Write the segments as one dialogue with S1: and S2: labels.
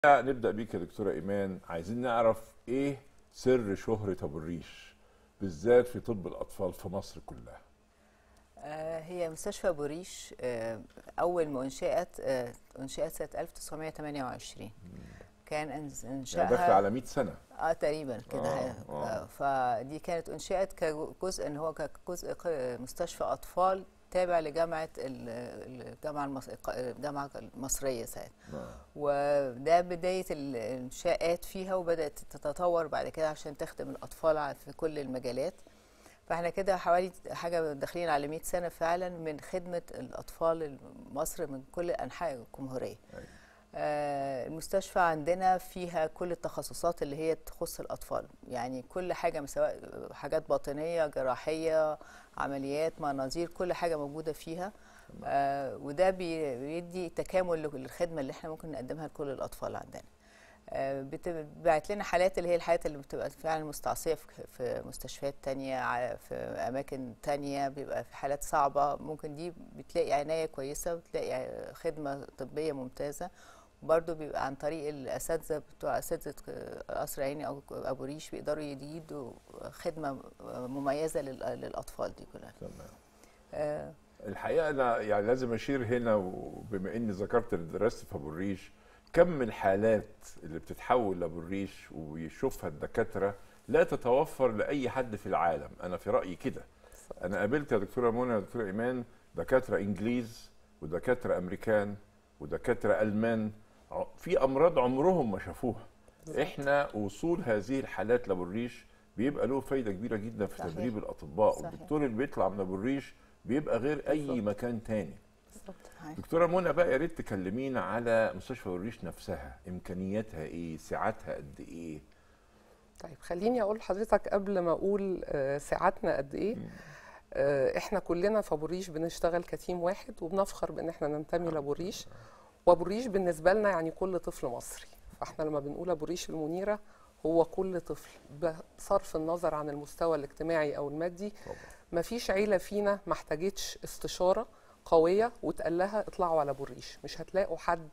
S1: نبدا بيك يا دكتوره ايمان عايزين نعرف ايه سر شهره ابو الريش بالذات في طب الاطفال في مصر كلها
S2: آه، هي مستشفى أبو ريش آه، أول ما أنشئت آه، أنشئت سنة 1928 كان أنز-
S1: يعني
S2: إنشائها
S1: داخله على 100 سنة
S2: اه تقريبا كده
S1: آه،
S2: آه
S1: آه.
S2: فدي كانت انشئت كجزء ان هو كجزء ق- مستشفى اطفال تابع لجامعه ال- الجامعه المص... الجامعه المصريه ساعتها
S1: آه.
S2: وده بدايه الانشاءات فيها وبدات تتطور بعد كده عشان تخدم الاطفال ع- في كل المجالات فاحنا كده حوالي حاجه داخلين على 100 سنه فعلا من خدمه الاطفال مصر من كل انحاء الجمهوريه
S1: أيوة.
S2: آه، المستشفى عندنا فيها كل التخصصات اللي هي تخص الأطفال يعني كل حاجة سواء حاجات باطنية جراحية عمليات مناظير كل حاجة موجودة فيها آه وده بي- بيدي تكامل للخدمة اللي احنا ممكن نقدمها لكل الأطفال عندنا آه، بتبعت لنا حالات اللي هي الحالات اللي بتبقى فعلا مستعصية في- في مستشفيات تانية ع- في أماكن تانية بيبقى في حالات صعبة ممكن دي بتلاقي عناية كويسة وتلاقي خدمة طبية ممتازة برضه بيبقى عن طريق الاساتذه بتوع اساتذه قصر عيني او ابو ريش بيقدروا يدوا خدمه مميزه لل- للاطفال دي كلها
S1: تمام
S2: آه،
S1: الحقيقه انا يعني لازم اشير هنا وبما اني ذكرت اللي درست في ابو الريش كم الحالات اللي بتتحول لابو الريش ويشوفها الدكاتره لا تتوفر لاي حد في العالم انا في رايي كده انا قابلت يا دكتوره منى يا دكتوره ايمان دكاتره انجليز ودكاتره امريكان ودكاتره المان ع- في امراض عمرهم ما شافوها احنا وصول هذه الحالات لابو الريش بيبقى له فايده كبيره جدا في
S2: صحيح.
S1: تدريب الاطباء
S2: صحيح.
S1: والدكتور اللي بيطلع من ابو الريش بيبقى غير اي
S3: بالظبط.
S1: مكان تاني
S2: صحيح.
S1: دكتوره منى بقى يا ريت تكلمينا على مستشفى ابو الريش نفسها امكانياتها ايه ساعاتها قد ايه
S3: طيب خليني اقول لحضرتك قبل ما اقول آه، ساعاتنا قد ايه آه، احنا كلنا في ابو الريش بنشتغل كتيم واحد وبنفخر بان احنا ننتمي لابو الريش وابو الريش بالنسبه لنا يعني كل طفل مصري فاحنا لما بنقول ابو الريش المنيره هو كل طفل بصرف النظر عن المستوى الاجتماعي او المادي
S1: طبعا
S3: مفيش عيله فينا ما احتاجتش استشاره قويه وتقال لها اطلعوا على ابو الريش مش هتلاقوا حد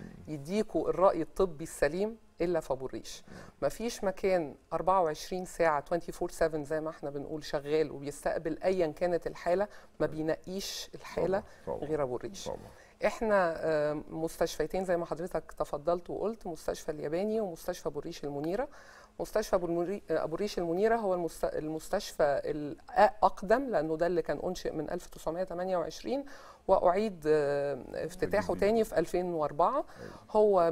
S3: يديكوا الراي الطبي السليم الا في ابو الريش مفيش مكان 24 ساعه 24 7 زي ما احنا بنقول شغال وبيستقبل ايا كانت الحاله ما بينقيش الحاله
S1: طبعا طبعا
S3: غير ابو الريش
S1: طبعا
S3: احنا آه، مستشفيتين زي ما حضرتك تفضلت وقلت مستشفى الياباني ومستشفى ابو الريش المنيره مستشفى ابو المري- ابو الريش المنيره هو المست- المستشفى الاقدم لانه ده اللي كان انشئ من 1928 واعيد آه، افتتاحه
S1: جديد.
S3: تاني في 2004 هو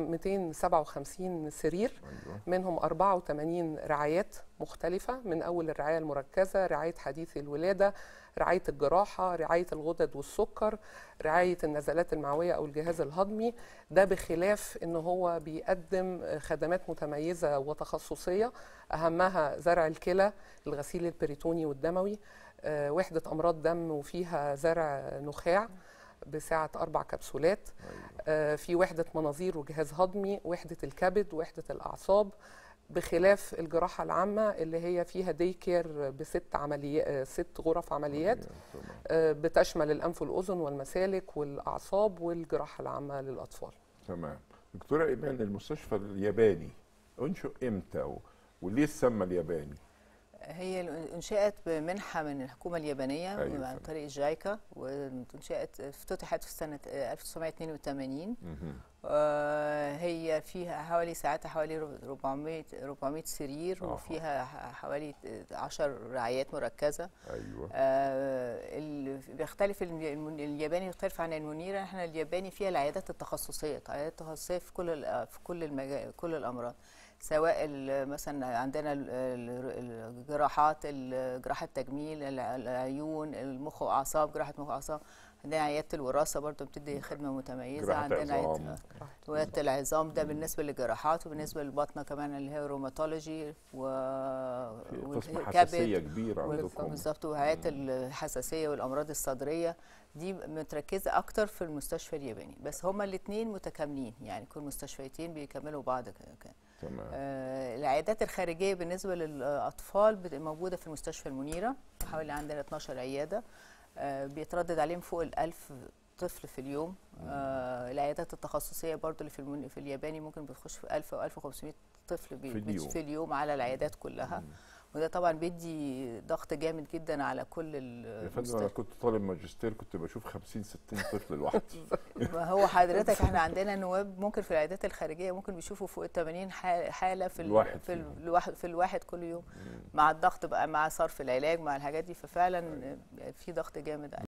S3: 257 سرير
S1: ايوه
S3: منهم 84 رعايات مختلفة من أول الرعاية المركزة رعاية حديث الولادة رعاية الجراحة رعاية الغدد والسكر رعاية النزلات المعوية أو الجهاز الهضمي ده بخلاف أنه هو بيقدم خدمات متميزة وتخصصية أهمها زرع الكلى الغسيل البريتوني والدموي آه، وحدة أمراض دم وفيها زرع نخاع بسعة أربع كبسولات آه، في وحدة مناظير وجهاز هضمي وحدة الكبد وحدة الأعصاب بخلاف الجراحة العامة اللي هي فيها دي كير بست عمليات ست غرف عمليات
S1: تمام.
S3: آه، بتشمل الأنف والأذن والمسالك والأعصاب والجراحة العامة للأطفال
S1: تمام دكتوره ايمان المستشفى الياباني انشئ امتى و- وليه اتسمى الياباني
S2: هي ال- انشئت بمنحه من الحكومه اليابانيه
S1: أيوة
S2: عن
S1: فهمت.
S2: طريق الجايكا وانشئت افتتحت في سنه آه، 1982
S1: مهم.
S2: آه، هي فيها حوالي ساعتها حوالي 400 400 سرير
S1: أها.
S2: وفيها ح- حوالي 10 رعايات مركزه
S1: ايوه
S2: آه، ال- بيختلف الم- الم- الياباني يختلف عن المنيره احنا الياباني فيها العيادات التخصصيه العيادات التخصصيه في كل ال- في كل المجال كل الامراض سواء ال- مثلا عندنا ال- ال- الجراحات ال- جراحه تجميل الع- العيون المخ واعصاب جراحه مخ واعصاب عندنا عياده الوراثه برضو بتدي خدمه متميزه
S1: جراحة
S2: عندنا
S1: عظام.
S2: عيادة- ولاده العظام ده بالنسبه للجراحات وبالنسبه للبطنه كمان اللي هي روماتولوجي و
S1: في قسم
S2: والكبد
S1: حساسيه كبير
S2: وال-
S1: عندكم
S2: بالظبط وهيئات الحساسيه والامراض الصدريه دي متركزه اكتر في المستشفى الياباني بس هما الاثنين متكاملين يعني كل مستشفيتين بيكملوا بعض ك- ك-
S1: تمام
S2: آه، العيادات الخارجيه بالنسبه للاطفال بت- موجوده في المستشفى المنيره حوالي عندنا 12 عياده آه، بيتردد عليهم فوق ال 1000 طفل في اليوم آه العيادات التخصصيه برضو اللي في المن... في الياباني ممكن بتخش في 1000 او 1500 طفل بي...
S1: في اليوم.
S2: في اليوم على العيادات كلها وده طبعا بيدي ضغط جامد جدا على كل
S1: يا فندم انا
S2: المستشفى
S1: كنت طالب ماجستير كنت بشوف 50 60 طفل لوحدي
S2: ما هو حضرتك احنا عندنا نواب ممكن في العيادات الخارجيه ممكن بيشوفوا فوق ال 80 حال- حاله في ال-
S1: الواحد
S2: في ال-
S1: فيهم.
S2: الواحد في الواحد كل يوم مع الضغط بقى مع صرف العلاج مع الحاجات دي ففعلا في ضغط جامد